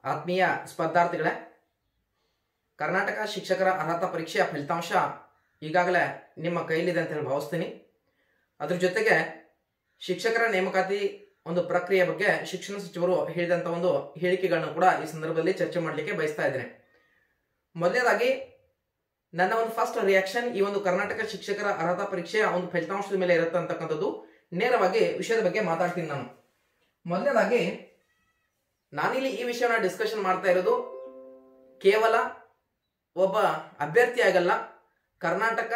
ಆತ್ಮೀಯ ಸ್ಪರ್ಧಾರ್ಥಿಗಳೇ ಕರ್ನಾಟಕ ಶಿಕ್ಷಕರ ಅರ್ಹತಾ ಪರೀಕ್ಷೆಯ ಫಲಿತಾಂಶ ಈಗಾಗಲೇ ನಿಮ್ಮ ಕೈಲಿದೆ ಅಂತ ಹೇಳಿ ಭಾವಿಸ್ತೀನಿ ಅದ್ರ ಜೊತೆಗೆ ಶಿಕ್ಷಕರ ನೇಮಕಾತಿ ಒಂದು ಪ್ರಕ್ರಿಯೆ ಬಗ್ಗೆ ಶಿಕ್ಷಣ ಸಚಿವರು ಹೇಳಿದಂಥ ಒಂದು ಹೇಳಿಕೆಗಳನ್ನು ಕೂಡ ಈ ಸಂದರ್ಭದಲ್ಲಿ ಚರ್ಚೆ ಮಾಡಲಿಕ್ಕೆ ಬಯಸ್ತಾ ಇದ್ದೇನೆ ಮೊದಲನೇದಾಗಿ ನನ್ನ ಒಂದು ಫಸ್ಟ್ ರಿಯಾಕ್ಷನ್ ಈ ಒಂದು ಕರ್ನಾಟಕ ಶಿಕ್ಷಕರ ಅರ್ಹತಾ ಪರೀಕ್ಷೆಯ ಒಂದು ಫಲಿತಾಂಶದ ಮೇಲೆ ಇರುತ್ತೆ ಅಂತಕ್ಕಂಥದ್ದು ನೇರವಾಗಿ ವಿಷಯದ ಬಗ್ಗೆ ಮಾತಾಡ್ತೀನಿ ನಾನು ಮೊದಲನೇದಾಗಿ ನಾನಿಲ್ಲಿ ಈ ವಿಷಯನ ಡಿಸ್ಕಷನ್ ಮಾಡ್ತಾ ಇರೋದು ಕೇವಲ ಒಬ್ಬ ಅಭ್ಯರ್ಥಿ ಆಗಲ್ಲ ಕರ್ನಾಟಕ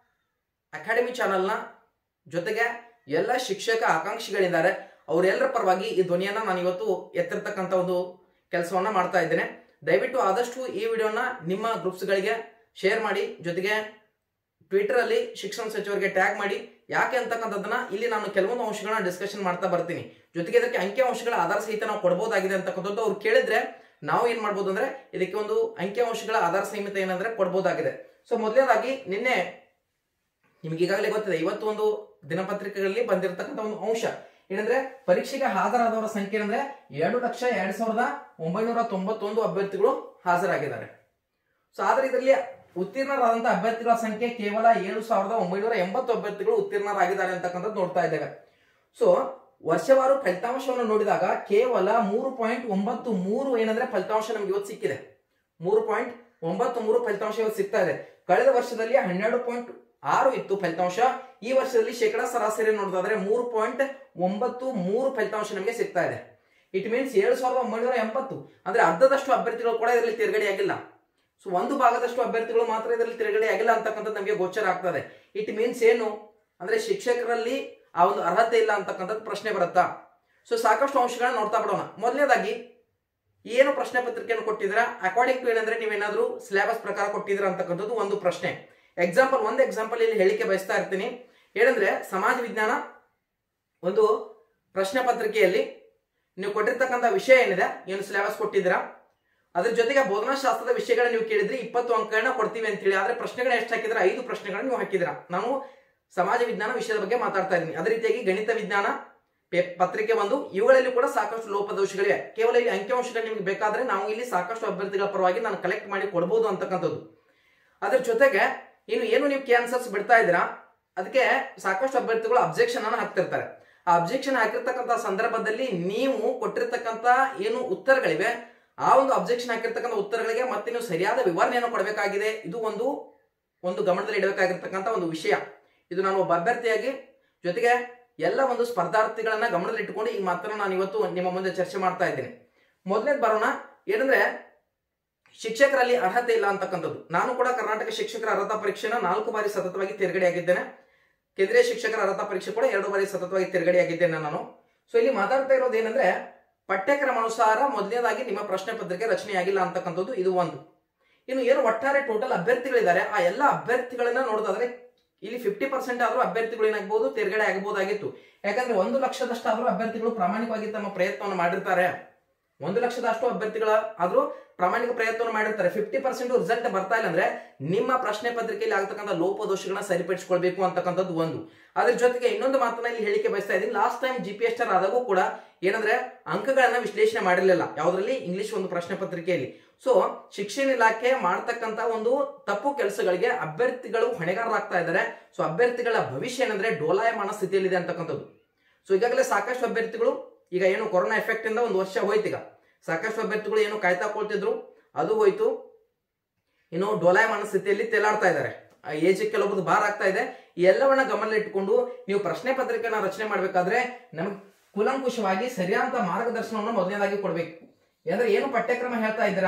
ಅಕಾಡೆಮಿ ಚಾನಲ್ನ ಜೊತೆಗೆ ಎಲ್ಲ ಶಿಕ್ಷಕ ಆಕಾಂಕ್ಷಿಗಳಿದ್ದಾರೆ ಅವರೆಲ್ಲರ ಪರವಾಗಿ ಈ ಧ್ವನಿಯನ್ನ ನಾನು ಇವತ್ತು ಎತ್ತಿರ್ತಕ್ಕಂಥ ಒಂದು ಕೆಲಸವನ್ನ ಮಾಡ್ತಾ ಇದ್ದೇನೆ ದಯವಿಟ್ಟು ಆದಷ್ಟು ಈ ವಿಡಿಯೋನ ನಿಮ್ಮ ಗ್ರೂಪ್ಸ್ಗಳಿಗೆ ಶೇರ್ ಮಾಡಿ ಜೊತೆಗೆ ಟ್ವಿಟರ್ ಅಲ್ಲಿ ಶಿಕ್ಷಣ ಸಚಿವರಿಗೆ ಟ್ಯಾಗ್ ಮಾಡಿ ಯಾಕೆ ಅಂತಕ್ಕಂಥದ್ದನ್ನ ಇಲ್ಲಿ ನಾನು ಕೆಲವೊಂದು ಅಂಶಗಳನ್ನ ಡಿಸ್ಕಷನ್ ಮಾಡ್ತಾ ಬರ್ತೀನಿ ಜೊತೆಗೆ ಇದಕ್ಕೆ ಅಂಕಿ ಅಂಶಗಳ ಆಧಾರ ಸಹಿತ ನಾವು ಕೊಡಬಹುದಾಗಿದೆ ಅಂತಕ್ಕಂಥದ್ದು ಅವ್ರು ಕೇಳಿದ್ರೆ ನಾವು ಏನ್ ಮಾಡ್ಬೋದು ಅಂದ್ರೆ ಇದಕ್ಕೆ ಒಂದು ಅಂಕಿ ಅಂಶಗಳ ಆಧಾರ ಸೀಮಿತ ಏನಂದ್ರೆ ಕೊಡಬಹುದಾಗಿದೆ ಸೊ ಮೊದಲನೇದಾಗಿ ನಿನ್ನೆ ನಿಮ್ಗೆ ಈಗಾಗಲೇ ಗೊತ್ತಿದೆ ಇವತ್ತು ಒಂದು ದಿನಪತ್ರಿಕೆಗಳಲ್ಲಿ ಬಂದಿರತಕ್ಕಂಥ ಒಂದು ಅಂಶ ಏನಂದ್ರೆ ಪರೀಕ್ಷೆಗೆ ಹಾಜರಾದವರ ಸಂಖ್ಯೆ ಏನಂದ್ರೆ ಎರಡು ಲಕ್ಷ ಎರಡ್ ಸಾವಿರದ ಒಂಬೈನೂರ ತೊಂಬತ್ತೊಂದು ಅಭ್ಯರ್ಥಿಗಳು ಹಾಜರಾಗಿದ್ದಾರೆ ಸೊ ಆದ್ರೆ ಇದರಲ್ಲಿ ಉತ್ತೀರ್ಣರಾದಂತಹ ಅಭ್ಯರ್ಥಿಗಳ ಸಂಖ್ಯೆ ಕೇವಲ ಏಳು ಸಾವಿರದ ಒಂಬೈನೂರ ಎಂಬತ್ತು ಅಭ್ಯರ್ಥಿಗಳು ಉತ್ತೀರ್ಣರಾಗಿದ್ದಾರೆ ಅಂತಕ್ಕಂಥದ್ದು ನೋಡ್ತಾ ಇದ್ದೇವೆ ಸೊ ವರ್ಷವಾರು ಫಲಿತಾಂಶವನ್ನು ನೋಡಿದಾಗ ಕೇವಲ ಮೂರು ಪಾಯಿಂಟ್ ಒಂಬತ್ತು ಮೂರು ಏನಂದ್ರೆ ಫಲಿತಾಂಶ ನಮ್ಗೆ ಇವತ್ತು ಸಿಕ್ಕಿದೆ ಮೂರು ಪಾಯಿಂಟ್ ಒಂಬತ್ತು ಮೂರು ಫಲಿತಾಂಶ ಇವತ್ತು ಸಿಗ್ತಾ ಇದೆ ಕಳೆದ ವರ್ಷದಲ್ಲಿ ಹನ್ನೆರಡು ಪಾಯಿಂಟ್ ಆರು ಇತ್ತು ಫಲಿತಾಂಶ ಈ ವರ್ಷದಲ್ಲಿ ಶೇಕಡ ಸರಾಸರಿ ನೋಡೋದಾದ್ರೆ ಮೂರು ಪಾಯಿಂಟ್ ಒಂಬತ್ತು ಮೂರು ಫಲಿತಾಂಶ ನಮಗೆ ಸಿಗ್ತಾ ಇದೆ ಇಟ್ ಮೀನ್ಸ್ ಏಳು ಸಾವಿರದ ಒಂಬೈನೂರ ಎಂಬತ್ತು ಅಂದ್ರೆ ಅರ್ಧದಷ್ಟು ಅಭ್ಯರ್ಥಿಗಳು ಕೂಡ ಇದರಲ್ಲಿ ತಿರುಗಡೆ ಆಗಿಲ್ಲ ಸೊ ಒಂದು ಭಾಗದಷ್ಟು ಅಭ್ಯರ್ಥಿಗಳು ಮಾತ್ರ ಇದರಲ್ಲಿ ತಿರುಗಡೆ ಆಗಿಲ್ಲ ಅಂತಕ್ಕಂಥದ್ದು ನಮಗೆ ಗೋಚರ ಆಗ್ತದೆ ಇಟ್ ಮೀನ್ಸ್ ಏನು ಅಂದ್ರೆ ಶಿಕ್ಷಕರಲ್ಲಿ ಆ ಒಂದು ಅರ್ಹತೆ ಇಲ್ಲ ಅಂತಕ್ಕಂಥದ್ದು ಪ್ರಶ್ನೆ ಬರುತ್ತಾ ಸೊ ಸಾಕಷ್ಟು ಅಂಶಗಳನ್ನ ನೋಡ್ತಾ ಬಿಡೋಣ ಮೊದಲನೇದಾಗಿ ಏನು ಪ್ರಶ್ನೆ ಪತ್ರಿಕೆಯನ್ನು ಕೊಟ್ಟಿದ್ದೀರಾ ಅಕಾರ್ಡಿಂಗ್ ಟು ಏನಂದ್ರೆ ನೀವೇನಾದ್ರೂ ಸಿಲೆಬಸ್ ಪ್ರಕಾರ ಕೊಟ್ಟಿದ್ದೀರಾ ಅಂತಕ್ಕಂಥದ್ದು ಒಂದು ಪ್ರಶ್ನೆ ಎಕ್ಸಾಂಪಲ್ ಒಂದು ಎಕ್ಸಾಂಪಲ್ ಇಲ್ಲಿ ಹೇಳಿಕೆ ಬಯಸ್ತಾ ಇರ್ತೀನಿ ಏನಂದ್ರೆ ಸಮಾಜ ವಿಜ್ಞಾನ ಒಂದು ಪ್ರಶ್ನೆ ಪತ್ರಿಕೆಯಲ್ಲಿ ನೀವು ಕೊಟ್ಟಿರ್ತಕ್ಕಂಥ ವಿಷಯ ಏನಿದೆ ಏನು ಸಿಲೆಬಸ್ ಕೊಟ್ಟಿದ್ದೀರಾ ಅದ್ರ ಜೊತೆಗೆ ಬೋಧನಾಶಾಸ್ತ್ರದ ವಿಷಯಗಳನ್ನ ನೀವು ಕೇಳಿದ್ರಿ ಇಪ್ಪತ್ತು ಅಂಕಗಳನ್ನ ಕೊಡ್ತೀವಿ ಅಂತ ಹೇಳಿ ಆದ್ರೆ ಪ್ರಶ್ನೆಗಳನ್ನ ಎಷ್ಟು ಹಾಕಿದ್ರೆ ಐದು ಪ್ರಶ್ನೆಗಳನ್ನ ನೀವು ಹಾಕಿದಿರಾ ನಾನು ಸಮಾಜ ವಿಜ್ಞಾನ ವಿಷಯದ ಬಗ್ಗೆ ಮಾತಾಡ್ತಾ ಇದ್ದೀನಿ ಅದೇ ರೀತಿಯಾಗಿ ಗಣಿತ ವಿಜ್ಞಾನ ಪೇ- ಪತ್ರಿಕೆ ಒಂದು ಇವುಗಳಲ್ಲಿ ಕೂಡ ಸಾಕಷ್ಟು ಲೋಪದೋಷಗಳಿವೆ ಕೇವಲ ಇಲ್ಲಿ ಅಂಕಿಅಂಶಗಳು ನಿಮ್ಗೆ ಬೇಕಾದ್ರೆ ನಾವು ಇಲ್ಲಿ ಸಾಕಷ್ಟು ಅಭ್ಯರ್ಥಿಗಳ ಪರವಾಗಿ ನಾನು ಕಲೆಕ್ಟ್ ಮಾಡಿ ಕೊಡಬಹುದು ಅಂತಕ್ಕಂಥದ್ದು ಅದ್ರ ಜೊತೆಗೆ ಇನ್ನು ಏನು ನೀವು ಕ್ಯಾನ್ಸರ್ಸ್ ಬಿಡ್ತಾ ಇದ್ದೀರಾ ಅದಕ್ಕೆ ಸಾಕಷ್ಟು ಅಭ್ಯರ್ಥಿಗಳು ಅಬ್ಜೆಕ್ಷನ್ ಅನ್ನ ಹಾಕ್ತಿರ್ತಾರೆ ಆ ಅಬ್ಜೆಕ್ಷನ್ ಹಾಕಿರ್ತಕ್ಕಂಥ ಸಂದರ್ಭದಲ್ಲಿ ನೀವು ಕೊಟ್ಟಿರ್ತಕ್ಕಂಥ ಏನು ಉತ್ತರಗಳಿವೆ ಆ ಒಂದು ಅಬ್ಜೆಕ್ಷನ್ ಹಾಕಿರ್ತಕ್ಕಂಥ ಉತ್ತರಗಳಿಗೆ ಮತ್ತೆ ನೀವು ಸರಿಯಾದ ವಿವರಣೆಯನ್ನು ಕೊಡಬೇಕಾಗಿದೆ ಇದು ಒಂದು ಒಂದು ಗಮನದಲ್ಲಿ ಇಡಬೇಕಾಗಿರ್ತಕ್ಕಂಥ ಒಂದು ವಿಷಯ ಇದು ನಾನು ಒಬ್ಬ ಅಭ್ಯರ್ಥಿಯಾಗಿ ಜೊತೆಗೆ ಎಲ್ಲ ಒಂದು ಸ್ಪರ್ಧಾರ್ಥಿಗಳನ್ನ ಗಮನದಲ್ಲಿ ಇಟ್ಟುಕೊಂಡು ಈ ಮಾತನ್ನ ನಾನು ಇವತ್ತು ನಿಮ್ಮ ಮುಂದೆ ಚರ್ಚೆ ಮಾಡ್ತಾ ಇದ್ದೀನಿ ಮೊದಲನೇದು ಬರೋಣ ಏನಂದ್ರೆ ಶಿಕ್ಷಕರಲ್ಲಿ ಅರ್ಹತೆ ಇಲ್ಲ ಅಂತಕ್ಕಂಥದ್ದು ನಾನು ಕೂಡ ಕರ್ನಾಟಕ ಶಿಕ್ಷಕರ ಅರ್ಹತಾ ಪರೀಕ್ಷೆನ ನಾಲ್ಕು ಬಾರಿ ಸತತವಾಗಿ ತೇರ್ಗಡೆಯಾಗಿದ್ದೇನೆ ಕೇಂದ್ರೀಯ ಶಿಕ್ಷಕರ ಅರ್ಹತಾ ಪರೀಕ್ಷೆ ಕೂಡ ಎರಡು ಬಾರಿ ಸತತವಾಗಿ ತೇರ್ಗಡೆಯಾಗಿದ್ದೇನೆ ನಾನು ಸೊ ಇಲ್ಲಿ ಮಾತಾಡ್ತಾ ಇರೋದು ಏನಂದ್ರೆ ಪಠ್ಯಕ್ರಮ ಅನುಸಾರ ಮೊದಲನೇದಾಗಿ ನಿಮ್ಮ ಪ್ರಶ್ನೆ ಪತ್ರಿಕೆ ರಚನೆಯಾಗಿಲ್ಲ ಅಂತಕ್ಕಂಥದ್ದು ಇದು ಒಂದು ಇನ್ನು ಏನು ಒಟ್ಟಾರೆ ಟೋಟಲ್ ಅಭ್ಯರ್ಥಿಗಳಿದ್ದಾರೆ ಆ ಎಲ್ಲ ಅಭ್ಯರ್ಥಿಗಳನ್ನ ನೋಡೋದಾದ್ರೆ ಇಲ್ಲಿ ಫಿಫ್ಟಿ ಪರ್ಸೆಂಟ್ ಆದ್ರೂ ಅಭ್ಯರ್ಥಿಗಳು ಏನಾಗಬಹುದು ತೇರ್ಗಡೆ ಆಗಬಹುದಾಗಿತ್ತು ಯಾಕಂದ್ರೆ ಒಂದು ಲಕ್ಷದಷ್ಟಾದ್ರೂ ಅಭ್ಯರ್ಥಿಗಳು ಪ್ರಾಮಾಣಿಕವಾಗಿ ತಮ್ಮ ಪ್ರಯತ್ನವನ್ನು ಮಾಡಿರ್ತಾರೆ ಒಂದು ಲಕ್ಷದಷ್ಟು ಅಭ್ಯರ್ಥಿಗಳ ಆದ್ರೂ ಪ್ರಾಮಾಣಿಕ ಪ್ರಯತ್ನವನ್ನು ಮಾಡಿರ್ತಾರೆ ಫಿಫ್ಟಿ ಪರ್ಸೆಂಟ್ ರಿಸಲ್ಟ್ ಬರ್ತಾ ಇಲ್ಲ ಅಂದ್ರೆ ನಿಮ್ಮ ಪ್ರಶ್ನೆ ಪತ್ರಿಕೆಯಲ್ಲಿ ಆಗತಕ್ಕಂಥ ಲೋಪದೋಷಗಳನ್ನ ಸರಿಪಡಿಸಿಕೊಳ್ಬೇಕು ಅಂತಕ್ಕಂಥದ್ದು ಒಂದು ಅದ್ರ ಜೊತೆಗೆ ಇನ್ನೊಂದು ಮಾತನ್ನ ಇಲ್ಲಿ ಹೇಳಿಕೆ ಬಯಸ್ತಾ ಇದ್ದೀನಿ last time G P S R ಆದಾಗೂ ಕೂಡ ಏನಂದ್ರೆ ಅಂಕಗಳನ್ನ ವಿಶ್ಲೇಷಣೆ ಮಾಡಿರಲಿಲ್ಲ ಯಾವುದರಲ್ಲಿ ಇಂಗ್ಲಿಷ್ ಒಂದು ಪ್ರಶ್ನೆ ಪತ್ರಿಕೆಯಲ್ಲಿ ಸೊ ಶಿಕ್ಷಣ ಇಲಾಖೆ ಮಾಡ್ತಕ್ಕಂತ ಒಂದು ತಪ್ಪು ಕೆಲಸಗಳಿಗೆ ಅಭ್ಯರ್ಥಿಗಳು ಹೊಣೆಗಾರರಾಗ್ತಾ ಇದ್ದಾರೆ ಸೊ ಅಭ್ಯರ್ಥಿಗಳ ಭವಿಷ್ಯ ಏನಂದ್ರೆ ಡೋಲಾಯಮಾನ ಸ್ಥಿತಿಯಲ್ಲಿದೆ ಅಂತಕ್ಕಂಥದ್ದು ಸೊ ಈಗಾಗಲೇ ಸಾಕಷ್ಟು ಅಭ್ಯರ್ಥಿಗಳು ಈಗ ಏನು ಕೊರೋನಾ ಎಫೆಕ್ಟ್ ಇಂದ ಒಂದು ವರ್ಷ ಹೋಯ್ತು ಈಗ ಸಾಕಷ್ಟು ಅಭ್ಯರ್ಥಿಗಳು ಏನು ಕಾಯ್ತಾ ಕೊಳ್ತಿದ್ರು ಅದು ಹೋಯ್ತು ಇನ್ನು ಡೋಲಾಯಮಾನ ಸ್ಥಿತಿಯಲ್ಲಿ ತೇಲಾಡ್ತಾ ಇದ್ದಾರೆ ಏಜ್ ಕೆಲವೊಬ್ಬರು ಭಾರ ಆಗ್ತಾ ಇದೆ ಈ ಎಲ್ಲವನ್ನ ಗಮನ ಇಟ್ಟುಕೊಂಡು ನೀವು ಪ್ರಶ್ನೆ ಪತ್ರಿಕೆನ ರಚನೆ ಮಾಡಬೇಕಾದ್ರೆ ನಮಗೆ ಕೂಲಂಕುಷವಾಗಿ ಸರಿಯಾದ ಮಾರ್ಗದರ್ಶನವನ್ನು ಮೊದಲನೇದಾಗಿ ಕೊಡಬೇಕು ಅಂದ್ರೆ ಏನು ಪಠ್ಯಕ್ರಮ ಹೇಳ್ತಾ ಇದ್ದೀರಾ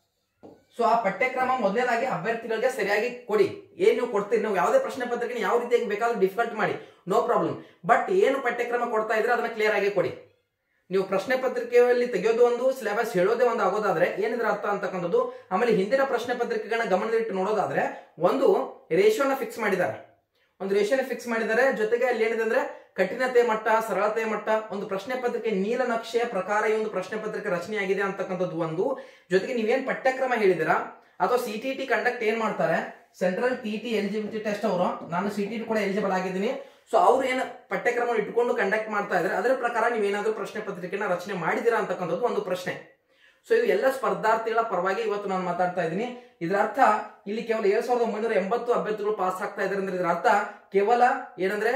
ಸೊ ಆ ಪಠ್ಯಕ್ರಮ ಮೊದಲನೇದಾಗಿ ಅಭ್ಯರ್ಥಿಗಳಿಗೆ ಸರಿಯಾಗಿ ಕೊಡಿ ಏನ್ ನೀವು ಕೊಡ್ತೀರಿ ನೀವು ಯಾವುದೇ ಪ್ರಶ್ನೆ ಪತ್ರಿಕೆ ಯಾವ ರೀತಿಯಾಗಿ ಬೇಕಾದ್ರೂ ಡಿಫಿಕಲ್ಟ್ ಮಾಡಿ ನೋ ಪ್ರಾಬ್ಲಮ್ ಬಟ್ ಏನು ಪಠ್ಯಕ್ರಮ ಕೊಡ್ತಾ ಇದ್ರೆ ಅದನ್ನ ಕ್ಲಿಯರ್ ಆಗಿ ಕೊಡಿ ನೀವು ಪ್ರಶ್ನೆ ಪತ್ರಿಕೆಯಲ್ಲಿ ತೆಗೆಯೋದು ಒಂದು ಸಿಲೆಬಸ್ ಹೇಳೋದೇ ಒಂದು ಆಗೋದಾದ್ರೆ ಏನಿದ್ರ ಅರ್ಥ ಅಂತಕ್ಕಂಥದ್ದು ಆಮೇಲೆ ಹಿಂದಿನ ಪ್ರಶ್ನೆ ಪತ್ರಿಕೆಗಳನ್ನ ಗಮನದಲ್ಲಿಟ್ಟು ನೋಡೋದಾದ್ರೆ ಒಂದು ರೇಷಿಯೋನ ಫಿಕ್ಸ್ ಮಾಡಿದ್ದಾರೆ ಒಂದು ರೇಷಿಯೋನ ಫಿಕ್ಸ್ ಮಾಡಿದ್ದಾರೆ ಜೊತೆಗೆ ಅಲ್ಲಿ ಏನಿದೆ ಅಂದ್ರೆ ಕಠಿಣತೆ ಮಟ್ಟ ಸರಳತೆ ಮಟ್ಟ ಒಂದು ಪ್ರಶ್ನೆ ಪತ್ರಿಕೆ ನೀಲನಕ್ಷೆಯ ಪ್ರಕಾರ ಈ ಒಂದು ಪ್ರಶ್ನೆ ಪತ್ರಿಕೆ ರಚನೆಯಾಗಿದೆ ಅಂತಕ್ಕಂಥದ್ದು ಒಂದು ಜೊತೆಗೆ ನೀವೇನ್ ಪಠ್ಯಕ್ರಮ ಹೇಳಿದಿರಾ ಅಥವಾ ಸಿ ಟಿ ಟಿ ಕಂಡಕ್ಟ್ ಏನ್ ಮಾಡ್ತಾರೆ central T T eligibility test ಅವರು ನಾನು ಸಿ ಟಿ ಕೂಡ ಎಲಿಜಿಬಲ್ ಆಗಿದ್ದೀನಿ ಸೊ ಅವ್ರು ಏನು ಪಠ್ಯಕ್ರಮ ಇಟ್ಕೊಂಡು ಕಂಡಕ್ಟ್ ಮಾಡ್ತಾ ಇದ್ದಾರೆ ಅದರ ಪ್ರಕಾರ ನೀವೇನಾದ್ರೂ ಪ್ರಶ್ನೆ ಪತ್ರಿಕೆನ ರಚನೆ ಮಾಡಿದಿರಾ ಅಂತಕ್ಕಂಥದ್ದು ಒಂದು ಪ್ರಶ್ನೆ ಸೊ ಇದು ಎಲ್ಲ ಸ್ಪರ್ಧಾರ್ಥಿಗಳ ಪರವಾಗಿ ಇವತ್ತು ನಾನು ಮಾತಾಡ್ತಾ ಇದ್ದೀನಿ ಇದರ ಅರ್ಥ ಇಲ್ಲಿ ಕೇವಲ ಏಳು ಸಾವಿರದ ಒಂಬೈನೂರ ಎಂಬತ್ತು ಅಭ್ಯರ್ಥಿಗಳು ಪಾಸ್ ಆಗ್ತಾ ಇದ್ದಾರೆ ಅಂದ್ರೆ ಇದರ ಅರ್ಥ ಕೇವಲ ಏನಂದ್ರೆ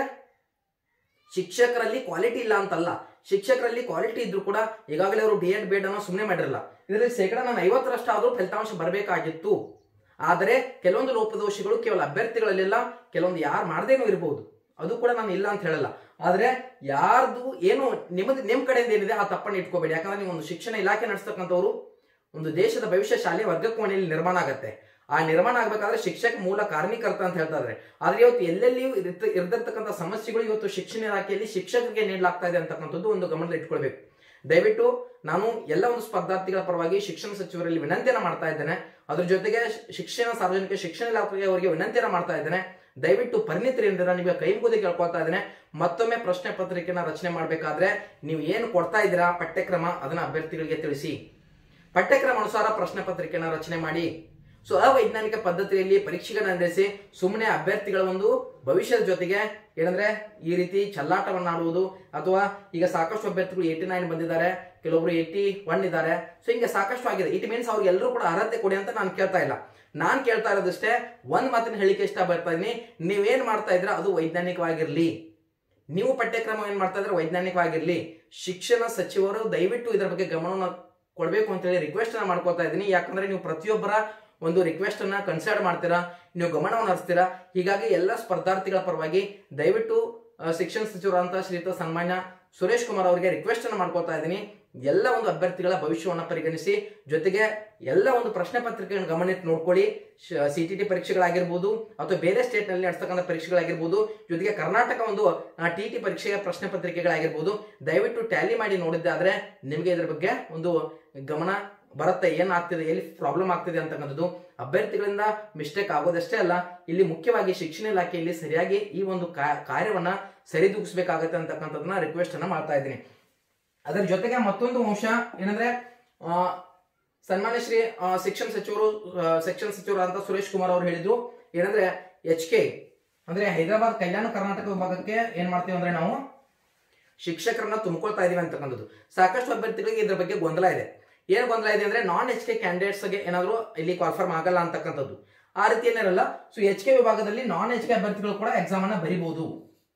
ಶಿಕ್ಷಕರಲ್ಲಿ ಕ್ವಾಲಿಟಿ ಇಲ್ಲ ಅಂತಲ್ಲ ಶಿಕ್ಷಕರಲ್ಲಿ ಕ್ವಾಲಿಟಿ ಇದ್ರು ಕೂಡ ಈಗಾಗಲೇ ಅವರು ಡಿ ಎಡ್ ಬೇಡ್ ಅನ್ನೋ ಸುಮ್ಮನೆ ಮಾಡಿರಲ್ಲ ಇದರಲ್ಲಿ ಶೇಕಡ ನಾನು ಐವತ್ತರಷ್ಟು ಆದರೂ ಫಲಿತಾಂಶ ಬರಬೇಕಾಗಿತ್ತು ಆದರೆ ಕೆಲವೊಂದು ಲೋಪದೋಷಗಳು ಕೇವಲ ಅಭ್ಯರ್ಥಿಗಳಲ್ಲಿಲ್ಲ ಕೆಲವೊಂದು ಯಾರು ಮಾಡದೇನೂ ಇರಬಹುದು ಅದು ಕೂಡ ನಾನು ಇಲ್ಲ ಅಂತ ಹೇಳಲ್ಲ ಆದ್ರೆ ಯಾರ್ದು ಏನು ನಿಮ್ಮದು ನಿಮ್ ಕಡೆಯಿಂದ ಏನಿದೆ ಆ ತಪ್ಪನ್ನು ಇಟ್ಕೋಬೇಡಿ ಯಾಕಂದ್ರೆ ನೀವು ಒಂದು ಶಿಕ್ಷಣ ಇಲಾಖೆ ನಡೆಸ್ತಕ್ಕಂಥವ್ರು ಒಂದು ದೇಶದ ಭವಿಷ್ಯ ಶಾಲೆ ವರ್ಗಕೋಣೆಯಲ್ಲಿ ನಿರ್ಮಾಣ ಆಗತ್ತೆ ಆ ನಿರ್ಮಾಣ ಆಗ್ಬೇಕಾದ್ರೆ ಶಿಕ್ಷಕ ಮೂಲ ಕಾರಣೀಕರ್ತ ಅಂತ ಹೇಳ್ತಾ ಇದ್ದಾರೆ ಆದ್ರೆ ಇವತ್ತು ಎಲ್ಲೆಲ್ಲಿಯೂ ಇರ್ತ- ಇರ್ದಿರ್ತಕ್ಕಂಥ ಸಮಸ್ಯೆಗಳು ಇವತ್ತು ಶಿಕ್ಷಣ ಇಲಾಖೆಯಲ್ಲಿ ಶಿಕ್ಷಕರಿಗೆ ನೀಡಲಾಗ್ತಾ ಇದೆ ಅಂತಕ್ಕಂಥದ್ದು ಒಂದು ಗಮನದಲ್ಲಿ ಇಟ್ಕೊಳ್ಬೇಕು ದಯವಿಟ್ಟು ನಾನು ಎಲ್ಲ ಒಂದು ಸ್ಪರ್ಧಾರ್ಥಿಗಳ ಪರವಾಗಿ ಶಿಕ್ಷಣ ಸಚಿವರಲ್ಲಿ ವಿನಂತಿಯನ್ನ ಮಾಡ್ತಾ ಇದ್ದೇನೆ ಅದ್ರ ಜೊತೆಗೆ ಶಿಕ್ಷಣ ಸಾರ್ವಜನಿಕ ಶಿಕ್ಷಣ ಇಲಾಖೆಗೆ ಅವರಿಗೆ ವಿನಂತಿಯನ್ನ ಮಾಡ್ತಾ ಇದ್ದೇನೆ ದಯವಿಟ್ಟು ಪರಿಣಿತರಿಂದ ನಿಮಗೆ ಕೈ ಮುಗಿದು ಕೇಳ್ಕೊಳ್ತಾ ಇದ್ದೇನೆ ಮತ್ತೊಮ್ಮೆ ಪ್ರಶ್ನೆ ಪತ್ರಿಕೆನ ರಚನೆ ಮಾಡಬೇಕಾದ್ರೆ ನೀವು ಏನು ಕೊಡ್ತಾ ಇದ್ದೀರಾ ಪಠ್ಯಕ್ರಮ ಅದನ್ನ ಅಭ್ಯರ್ಥಿಗಳಿಗೆ ತಿಳಿಸಿ ಪಠ್ಯಕ್ರಮ ಅನುಸಾರ ಪ್ರಶ್ನೆ ಪತ್ರಿಕೆನ ರಚನೆ ಮಾಡಿ ಸೊ ಅವೈಜ್ಞಾನಿಕ ಪದ್ಧತಿಯಲ್ಲಿ ಪರೀಕ್ಷೆಗಳನ್ನ ನಡೆಸಿ ಸುಮ್ಮನೆ ಅಭ್ಯರ್ಥಿಗಳ ಒಂದು ಭವಿಷ್ಯದ ಜೊತೆಗೆ ಏನಂದ್ರೆ ಈ ರೀತಿ ಚಲ್ಲಾಟವನ್ನ ಆಡುವುದು ಅಥವಾ ಈಗ ಸಾಕಷ್ಟು ಅಭ್ಯರ್ಥಿಗಳು ಏಟಿ ನೈನ್ ಬಂದಿದ್ದಾರೆ ಕೆಲವೊಬ್ರು ಏಟಿ ಒನ್ ಇದ್ದಾರೆ ಸೊ ಹಿಂಗೆ ಸಾಕಷ್ಟು ಆಗಿದೆ ಇಟ್ ಮೀನ್ಸ್ ಅವ್ರಿಗೆ ಎಲ್ಲರೂ ಕೂಡ ಅರ್ಹತೆ ಕೊಡಿ ಅಂತ ನಾನು ಕೇಳ್ತಾ ಇಲ್ಲ ನಾನ್ ಕೇಳ್ತಾ ಇರೋದಷ್ಟೇ ಒಂದ್ ಮಾತಿನ ಹೇಳಿಕೆ ಇಷ್ಟ ಬರ್ತಾ ಇದೀನಿ ನೀವೇನ್ ಮಾಡ್ತಾ ಇದ್ರ ಅದು ವೈಜ್ಞಾನಿಕವಾಗಿರ್ಲಿ ನೀವು ಪಠ್ಯಕ್ರಮ ಏನ್ ಮಾಡ್ತಾ ಇದ್ರೆ ವೈಜ್ಞಾನಿಕವಾಗಿರ್ಲಿ ಶಿಕ್ಷಣ ಸಚಿವರು ದಯವಿಟ್ಟು ಇದರ ಬಗ್ಗೆ ಗಮನವನ್ನು ಕೊಡಬೇಕು ಅಂತ ಹೇಳಿ ರಿಕ್ವೆಸ್ಟ್ ಅನ್ನ ಮಾಡ್ಕೋತಾ ಇದ್ದೀನಿ ಯಾಕಂದ್ರೆ ನೀವು ಪ್ರತಿಯೊಬ್ಬರ ಒಂದು ರಿಕ್ವೆಸ್ಟ್ ಅನ್ನ ಕನ್ಸಿಡರ್ ಮಾಡ್ತೀರಾ ನೀವು ಗಮನವನ್ನು ಹರಿಸ್ತೀರಾ ಹೀಗಾಗಿ ಎಲ್ಲ ಸ್ಪರ್ಧಾರ್ಥಿಗಳ ಪರವಾಗಿ ದಯವಿಟ್ಟು ಆ, ಶಿಕ್ಷಣ ಸಚಿವರಂತ ಶ್ರೀಯುತ ಸನ್ಮಾನ್ಯ ಸುರೇಶ್ ಕುಮಾರ್ ಅವರಿಗೆ ರಿಕ್ವೆಸ್ಟ್ ಅನ್ನ ಮಾಡ್ಕೋತಾ ಇದ್ದೀನಿ ಎಲ್ಲ ಒಂದು ಅಭ್ಯರ್ಥಿಗಳ ಭವಿಷ್ಯವನ್ನ ಪರಿಗಣಿಸಿ ಜೊತೆಗೆ ಎಲ್ಲ ಒಂದು ಪ್ರಶ್ನೆ ಪತ್ರಿಕೆಯನ್ನು ಗಮನಿಟ್ಟು ನೋಡ್ಕೊಳ್ಳಿ ಸಿ ಟಿ ಟಿ ಪರೀಕ್ಷೆಗಳಾಗಿರ್ಬೋದು ಅಥವಾ ಬೇರೆ ಸ್ಟೇಟ್ ನಲ್ಲಿ ನಡೆಸ್ತಕ್ಕಂಥ ಪರೀಕ್ಷೆಗಳಾಗಿರ್ಬೋದು ಜೊತೆಗೆ ಕರ್ನಾಟಕ ಒಂದು ಟಿ ಟಿ ಪರೀಕ್ಷೆಯ ಪ್ರಶ್ನೆ ಪತ್ರಿಕೆಗಳಾಗಿರ್ಬೋದು ದಯವಿಟ್ಟು ಟ್ಯಾಲಿ ಮಾಡಿ ನೋಡಿದ್ದೆ ಆದ್ರೆ ನಿಮಗೆ ಇದ್ರ ಬಗ್ಗೆ ಒಂದು ಗಮನ ಬರುತ್ತೆ ಏನಾಗ್ತಿದೆ ಎಲ್ಲಿ ಪ್ರಾಬ್ಲಮ್ ಆಗ್ತಿದೆ ಅಂತಕ್ಕಂಥದ್ದು ಅಭ್ಯರ್ಥಿಗಳಿಂದ ಮಿಸ್ಟೇಕ್ ಆಗೋದಷ್ಟೇ ಅಲ್ಲ ಇಲ್ಲಿ ಮುಖ್ಯವಾಗಿ ಶಿಕ್ಷಣ ಇಲಾಖೆಯಲ್ಲಿ ಸರಿಯಾಗಿ ಈ ಒಂದು ಕಾ- ಕಾರ್ಯವನ್ನ ಸರಿದೂಗಿಸಬೇಕಾಗತ್ತೆ ಅಂತಕ್ಕಂಥದ್ದನ್ನ ರಿಕ್ವೆಸ್ಟ್ ಅನ್ನ ಮಾಡ್ತಾ ಇದ್ದೀನಿ ಅದರ ಜೊತೆಗೆ ಮತ್ತೊಂದು ಅಂಶ ಏನಂದ್ರೆ ಆ, ಸನ್ಮಾನ್ಯ ಶ್ರೀ ಆ, ಶಿಕ್ಷಣ ಸಚಿವರು ಆ, ಶಿಕ್ಷಣ ಸಚಿವರಾದಂತ ಸುರೇಶ್ ಕುಮಾರ್ ಅವರು ಹೇಳಿದ್ರು ಏನಂದ್ರೆ ಎಚ್ ಕೆ ಅಂದ್ರೆ ಹೈದರಾಬಾದ್ ಕಲ್ಯಾಣ ಕರ್ನಾಟಕ ವಿಭಾಗಕ್ಕೆ ಏನ್ ಮಾಡ್ತೀವಿ ಅಂದ್ರೆ ನಾವು ಶಿಕ್ಷಕರನ್ನ ತುಂಬಿಕೊಳ್ತಾ ಇದೀವಿ ಅಂತಕ್ಕಂಥದ್ದು ಸಾಕಷ್ಟು ಅಭ್ಯರ್ಥಿಗಳಿಗೆ ಇದ್ರ ಬಗ್ಗೆ ಗೊಂದಲ ಇದೆ ಏನ್ ಗೊಂದಲ ಇದೆ ಅಂದ್ರೆ ನಾನ್ ಎಚ್ ಕೆ ಕ್ಯಾಂಡಿಡೇಟ್ಸ್ಗೆ ಏನಾದ್ರು ಇಲ್ಲಿ ಕಾಲ್ಫರ್ಮ್ ಆಗಲ್ಲ ಅಂತಕ್ಕಂಥದ್ದು ಆ ರೀತಿ ಏನಿರಲ್ಲ ಸೊ ಎಚ್ ಕೆ ವಿಭಾಗದಲ್ಲಿ ನಾನ್ ಎಚ್ ಕೆ ಅಭ್ಯರ್ಥಿಗಳು ಕೂಡ ಎಕ್ಸಾಮ್ ಅನ್ನ ಬರಿಬಹುದು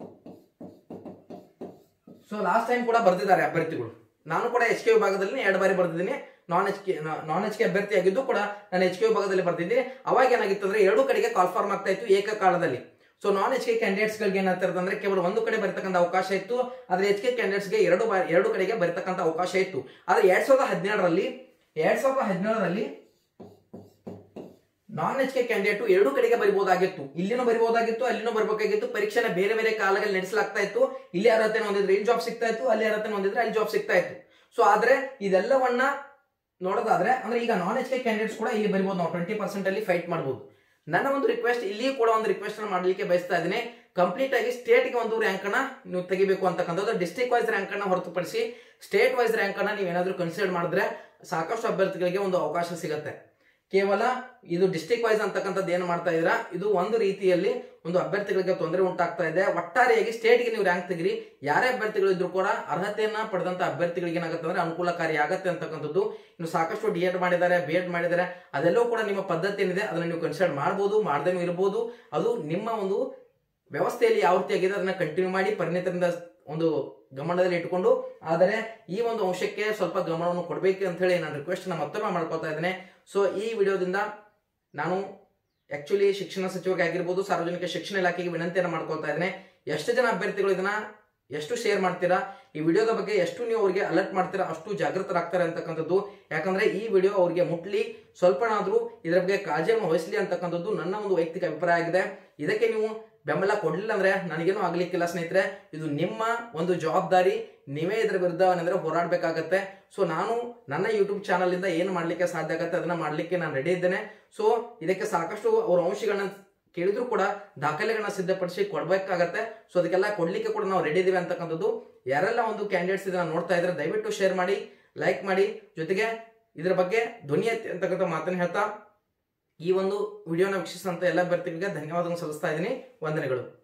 ಸೊ ಲಾಸ್ಟ್ ಟೈಮ್ ಕೂಡ ಬರ್ದಿದ್ದಾರೆ ಅಭ್ಯರ್ಥಿಗಳು ನಾನು ಕೂಡ ಎಚ್ ಕೆ ವಿಭಾಗದಲ್ಲಿ ಎರಡು ಬಾರಿ ಬರ್ದಿದ್ದೀನಿ non H K non H K ಅಭ್ಯರ್ಥಿ ಆಗಿದ್ದು ಕೂಡ ನಾನು ಎಚ್ ಕೆ ವಿಭಾಗದಲ್ಲಿ ಬರ್ದಿದ್ದೀನಿ ಅವಾಗ ಏನಾಗಿತ್ತು ಅಂದ್ರೆ ಎರಡು ಕಡೆಗೆ ಕಾಲ್ಫಾರ್ಮ್ ಆಗ್ತಾ ಇತ್ತು ಏಕಕಾಲದಲ್ಲಿ so non H K candidates ಗಳಿಗೆ ಏನಾಗ್ತಿರುತ್ತೆ ಅಂದ್ರೆ ಕೇವಲ ಒಂದು ಕಡೆ ಬರ್ತಕ್ಕಂಥ ಅವಕಾಶ ಇತ್ತು ಆದ್ರೆ ಎಚ್ ಕೆ ಕ್ಯಾಂಡಿಡೇಟ್ಸ್ಗೆ ಎರಡು ಬಾರಿ ಎರಡು ಕಡೆಗೆ ಬರ್ತಕ್ಕಂಥ ಅವಕಾಶ ಇತ್ತು ಆದ್ರೆ ಎರಡ್ ಸಾವಿರದ ಹದಿನೇಳರಲ್ಲಿ ಎರಡ್ ಸಾವಿರದ ಹದಿನೇಳರಲ್ಲಿ ನಾನ್ ಎಚ್ ಕೆ ಕ್ಯಾಂಡಿಡೇಟ್ ಎರಡು ಕಡೆಗೆ ಬರಿಬಹುದಾಗಿತ್ತು ಇಲ್ಲಿನೂ ಬರಿಬಹುದಾಗಿತ್ತು ಅಲ್ಲಿನೂ ಬರ್ಬೇಕಾಗಿತ್ತು ಪರೀಕ್ಷೆನ ಬೇರೆ ಬೇರೆ ಕಾಲಗಳಲ್ಲಿ ನಡೆಸಲಾಗ್ತಾ ಇತ್ತು ಇಲ್ಲಿ ಅರ್ಹತೆ ಹೊಂದಿದ್ರೆ ಇಲ್ಲಿ ಜಾಬ್ ಸಿಗ್ತಾ ಇತ್ತು ಅಲ್ಲಿ ಅರ್ಹತೆ ಹೊಂದಿದ್ರೆ ಅಲ್ಲಿ ಜಾಬ್ ಸಿಗ್ತಾ ಇತ್ತು ಸೊ ಆದ್ರೆ ಇದೆಲ್ಲವನ್ನ ನೋಡೋದಾದ್ರೆ ಅಂದ್ರೆ ಈಗ ನಾನ್ ಎಚ್ ಕೆ ಕ್ಯಾಂಡಿಡೇಟ್ಸ್ ಕೂಡ ಇಲ್ಲಿ ಬರಿಬಹುದು ನಾವು ಟ್ವೆಂಟಿ ಪರ್ಸೆಂಟ್ ಅಲ್ಲಿ ಫೈಟ್ ಮಾಡಬಹುದು ನನ್ನ ಒಂದು ರಿಕ್ವೆಸ್ಟ್ ಇಲ್ಲಿಯೂ ಕೂಡ ಒಂದು ರಿಕ್ವೆಸ್ಟ್ ಅನ್ನು ಮಾಡಲಿಕ್ಕೆ ಬಯಸ್ತಾ ಇದ್ದೀನಿ ಕಂಪ್ಲೀಟ್ ಆಗಿ ಸ್ಟೇಟ್ ಗೆ ಒಂದು ರ್ಯಾಂಕ್ ಅನ್ನ ನೀವು ತೆಗಿಬೇಕು ಅಂತಕ್ಕಂಥದ್ದು ಡಿಸ್ಟ್ರಿಕ್ಟ್ ವೈಸ್ ರ್ಯಾಂಕ್ ಅನ್ನ ಹೊರತುಪಡಿಸಿ ಸ್ಟೇಟ್ ವೈಸ್ ರ್ಯಾಂಕ್ ಅನ್ನ ನೀವು ಏನಾದ್ರೂ ಕನ್ಸಿಡರ್ ಮಾಡಿದ್ರೆ ಸಾಕಷ್ಟು ಅಭ್ಯರ್ಥಿಗಳಿಗೆ ಒಂದು ಅವಕಾಶ ಸಿಗುತ್ತೆ ಕೇವಲ ಇದು ಡಿಸ್ಟ್ರಿಕ್ಟ್ ವೈಸ್ ಅಂತಕ್ಕಂಥದ್ದು ಏನು ಮಾಡ್ತಾ ಇದ್ದೀರಾ ಇದು ಒಂದು ರೀತಿಯಲ್ಲಿ ಒಂದು ಅಭ್ಯರ್ಥಿಗಳಿಗೆ ತೊಂದರೆ ಉಂಟಾಗ್ತಾ ಇದೆ ಒಟ್ಟಾರೆಯಾಗಿ ಸ್ಟೇಟ್ಗೆ ನೀವು ರ್ಯಾಂಕ್ ತೆಗಿರಿ ಯಾರೇ ಅಭ್ಯರ್ಥಿಗಳು ಇದ್ರು ಕೂಡ ಅರ್ಹತೆಯನ್ನ ಪಡೆದಂತ ಅಭ್ಯರ್ಥಿಗಳಿಗೆ ಏನಾಗುತ್ತೆ ಅಂದ್ರೆ ಅನುಕೂಲಕಾರಿ ಆಗತ್ತೆ ಅಂತಕ್ಕಂಥದ್ದು ಇನ್ನು ಸಾಕಷ್ಟು ಡಿ ಎಡ್ ಮಾಡಿದ್ದಾರೆ ಬಿ ಎಡ್ ಮಾಡಿದ್ದಾರೆ ಅದೆಲ್ಲವೂ ಕೂಡ ನಿಮ್ಮ ಪದ್ಧತಿ ಏನಿದೆ ಅದನ್ನ ನೀವು ಕನ್ಸಿಡರ್ ಮಾಡ್ಬೋದು ಮಾಡ್ದೇನೂ ಇರ್ಬೋದು ಅದು ನಿಮ್ಮ ಒಂದು ವ್ಯವಸ್ಥೆಯಲ್ಲಿ ಯಾವ ರೀತಿ ಆಗಿದೆ ಅದನ್ನ ಕಂಟಿನ್ಯೂ ಮಾಡಿ ಪರಿಣಿತರಿಂದ ಒಂದು ಗಮನದಲ್ಲಿ ಇಟ್ಕೊಂಡು ಆದರೆ ಈ ಒಂದು ಅಂಶಕ್ಕೆ ಸ್ವಲ್ಪ ಗಮನವನ್ನು ಕೊಡಬೇಕು ಅಂತ ಹೇಳಿ ನಾನು ರಿಕ್ವೆಸ್ಟ್ ಮತ್ತೊಮ್ಮೆ ಮಾಡ್ಕೊತಾ ಇದ್ದೇನೆ ಸೊ ಈ ವಿಡಿಯೋದಿಂದ ನಾನು ಆಕ್ಚುಲಿ ಶಿಕ್ಷಣ ಸಚಿವರಿಗೆ ಆಗಿರ್ಬೋದು ಸಾರ್ವಜನಿಕ ಶಿಕ್ಷಣ ಇಲಾಖೆಗೆ ವಿನಂತಿಯನ್ನು ಮಾಡ್ಕೊಳ್ತಾ ಇದ್ದೇನೆ ಎಷ್ಟು ಜನ ಅಭ್ಯರ್ಥಿಗಳು ಇದನ್ನ ಎಷ್ಟು ಶೇರ್ ಮಾಡ್ತೀರಾ ಈ ವಿಡಿಯೋದ ಬಗ್ಗೆ ಎಷ್ಟು ನೀವು ಅವರಿಗೆ ಅಲರ್ಟ್ ಮಾಡ್ತೀರಾ ಅಷ್ಟು ಜಾಗೃತರಾಗ್ತಾರೆ ಅಂತಕ್ಕಂಥದ್ದು ಯಾಕಂದ್ರೆ ಈ ವಿಡಿಯೋ ಅವರಿಗೆ ಮುಟ್ಲಿ ಸ್ವಲ್ಪನಾದ್ರೂ ಇದರ ಬಗ್ಗೆ ಕಾಳಜಿಯನ್ನು ವಹಿಸಲಿ ಅಂತಕ್ಕಂಥದ್ದು ನನ್ನ ಒಂದು ವೈಯಕ್ತಿಕ ಅಭಿಪ್ರಾಯ ಆಗಿದೆ ಇದಕ್ಕೆ ನೀವು ಬೆಂಬಲ ಕೊಡ್ಲಿಲ್ಲ ಅಂದ್ರೆ ನನಗೇನು ಆಗ್ಲಿಕ್ಕಿಲ್ಲ ಸ್ನೇಹಿತರೆ ಇದು ನಿಮ್ಮ ಒಂದು ಜವಾಬ್ದಾರಿ ನೀವೇ ಇದರ ವಿರುದ್ಧ ಏನಂದ್ರೆ ಹೋರಾಡಬೇಕಾಗತ್ತೆ ಸೊ ನಾನು ನನ್ನ ಯೂಟ್ಯೂಬ್ ಚಾನಲ್ ಇಂದ ಏನು ಮಾಡ್ಲಿಕ್ಕೆ ಸಾಧ್ಯ ಆಗತ್ತೆ ಅದನ್ನ ಮಾಡ್ಲಿಕ್ಕೆ ನಾನು ರೆಡಿ ಇದ್ದೇನೆ ಸೊ ಇದಕ್ಕೆ ಸಾಕಷ್ಟು ಅವ್ರ ಅಂಶಗಳನ್ನ ಕೇಳಿದ್ರು ಕೂಡ ದಾಖಲೆಗಳನ್ನ ಸಿದ್ಧಪಡಿಸಿ ಕೊಡ್ಬೇಕಾಗತ್ತೆ ಸೊ ಅದಕ್ಕೆಲ್ಲ ಕೊಡ್ಲಿಕ್ಕೆ ಕೂಡ ನಾವು ರೆಡಿ ಇದೀವಿ ಅಂತಕ್ಕಂಥದ್ದು ಯಾರೆಲ್ಲ ಒಂದು ಕ್ಯಾಂಡಿಡೇಟ್ಸ್ ಇದನ್ನ ನೋಡ್ತಾ ಇದ್ರೆ ದಯವಿಟ್ಟು ಶೇರ್ ಮಾಡಿ ಲೈಕ್ ಮಾಡಿ ಜೊತೆಗೆ ಇದರ ಬಗ್ಗೆ ಧ್ವನಿ ಎತ್ತಿ ಅಂತಕ್ಕಂಥ ಮಾತನ್ನು ಹೇಳ್ತಾ ಈ ಒಂದು ವಿಡಿಯೋನ ವೀಕ್ಷಿಸಿದಂತ ಎಲ್ಲ ಅಭ್ಯರ್ಥಿಗಳಿಗೆ ಧನ್ಯವಾದಗಳನ್ನು ಸಲ್ಲಿಸ್ತಾ ಇದ್ದೀನಿ ವಂದನೆಗಳು